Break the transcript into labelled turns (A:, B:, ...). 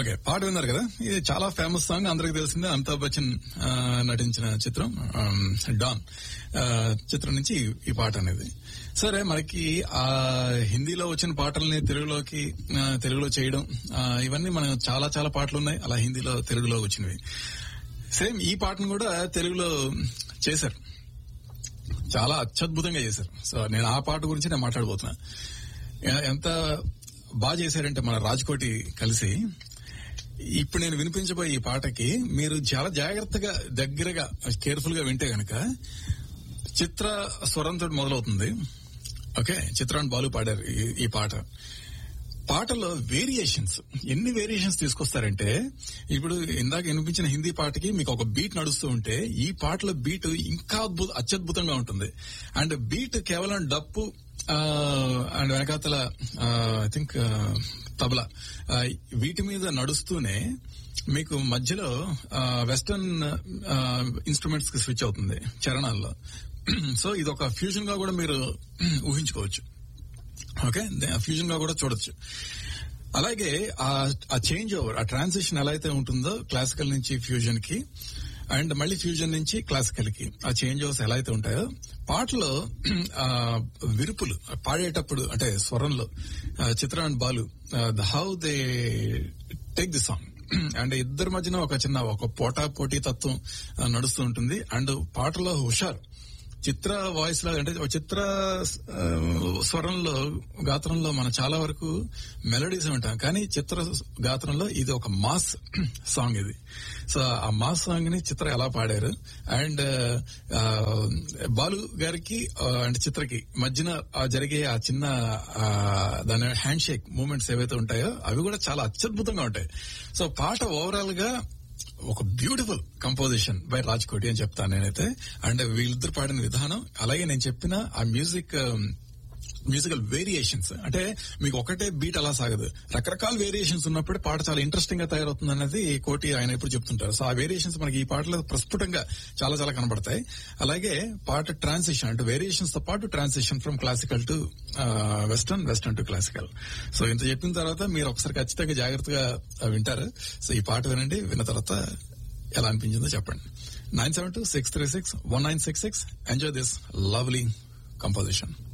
A: okay పాట విన్నారు కదా ఇది చాలా ఫేమస్ సాంగ్ అందరికి తెలిసిందే అమితాబ్ బచ్చన్ ఆ, నటించిన చిత్రం ఆమ్, డాన్ ఆ, చిత్రం నుంచి ఈ పాట అనేది సరే మనకి ఆ హిందీలో వచ్చిన పాటల్ని తెలుగులోకి ఆ, తెలుగులో చేయడం ఆ, ఇవన్నీ మనం చాలా చాలా పాటలు ఉన్నాయి అలా హిందీలో తెలుగులో వచ్చినవి సేమ్ ఈ పాటను కూడా తెలుగులో చేశారు చాలా అత్యద్భుతంగా చేశారు సో నేను ఆ పాట గురించి నేను మాట్లాడబోతున్నా ఎ- ఎంత బాగా చేశారంటే మన రాజ్కోటి కలిసి ఇప్పుడు నేను వినిపించబోయే ఈ పాటకి మీరు చాలా జాగ్రత్తగా దగ్గరగా కేర్ఫుల్ గా వింటే గనక చిత్ర స్వరంతో మొదలవుతుంది ఓకే చిత్రాన్ని బాలు పాడారు ఈ- ఈ పాట పాటలో వేరియేషన్స్ ఎన్ని వేరియేషన్స్ తీసుకొస్తారంటే ఇప్పుడు ఇందాక వినిపించిన హిందీ పాటకి మీకు ఒక బీట్ నడుస్తూ ఉంటే ఈ పాటలో బీట్ ఇంకా అద్భుత అత్యద్భుతంగా ఉంటుంది అండ్ బీట్ కేవలం డప్పు అండ్ వెనకాతల ఐ థింక్ తబలా ఆ, వీటి మీద నడుస్తూనే మీకు మధ్యలో వెస్టర్న్ ఇన్స్ట్రుమెంట్స్ కి స్విచ్ అవుతుంది చరణాల్లో సో ఇది ఒక ఫ్యూజన్ గా కూడా మీరు ఊహించుకోవచ్చు ఓకే ఫ్యూజన్ గా కూడా చూడొచ్చు అలాగే ఆ ఆ చేంజ్ ఓవర్ ఆ ట్రాన్సిషన్ ఎలా అయితే ఉంటుందో క్లాసికల్ నుంచి ఫ్యూజన్ కి అండ్ మళ్ళీ ఫ్యూజన్ నుంచి క్లాసికల్ కి ఆ చేంజ్ ఓవర్స్ ఎలా అయితే ఉంటాయో పాటలో ఆ విరుపులు పాడేటప్పుడు అంటే స్వరంలో ఆ, Chitra and Balu how they take the song and ఇద్దరి మధ్యన ఒక చిన్న ఒక పోటా పోటీ తత్వం ఆ, నడుస్తూ ఉంటుంది అండ్ పాటలో హుషార్ చిత్ర వాయిస్ లో అంటే ఒక చిత్ర ఆ, స్వరంలో గాత్రంలో మనం చాలా వరకు మెలడీస్ వింటాం కానీ చిత్ర గాత్రంలో ఇది ఒక మాస్ సాంగ్ ఇది సో ఆ మాస్ సాంగ్ ని చిత్ర ఎలా పాడారు అండ్ ఆ, బాలు గారికి ఆ, అండ్ చిత్రకి మధ్యన ఆ జరిగే ఆ చిన్న ఆ, దాని హ్యాండ్ షేక్ మూమెంట్స్ ఏవైతే ఉంటాయో అవి కూడా చాలా అత్యద్భుతంగా ఉంటాయి సో పాట ఓవరాల్ గా ఒక బ్యూటిఫుల్ కంపోజిషన్ బై రాజ్ కోటి అని చెప్తాను నేనైతే అండ్ వీళ్ళిద్దరు పాడిన విధానం అలాగే నేను చెప్పిన ఆ మ్యూజిక్ మ్యూజికల్ వేరియేషన్స్ అంటే మీకు ఒకటే బీట్ అలా సాగదు రకరకాల వేరియేషన్స్ ఉన్నప్పుడు పాట చాలా ఇంట్రెస్టింగ్ గా తయారవుతుంది అనేది కోటి ఆయన ఎప్పుడు చెప్తుంటారు సో ఆ వేరియేషన్స్ మనకి ఈ పాటలో ప్రస్ఫుటంగా చాలా చాలా కనబడతాయి అలాగే పాట ట్రాన్సిషన్ అంటే వేరియేషన్స్ తో పాటు transition from classical to western western to classical so ఇంత చెప్పిన తర్వాత మీరు ఒకసారి ఖచ్చితంగా జాగ్రత్తగా ఆ, వింటారు సో ఈ పాట వినండి విన్న తర్వాత ఎలా అనిపించిందో చెప్పండి nine seven two six three six one nine six six enjoy this lovely composition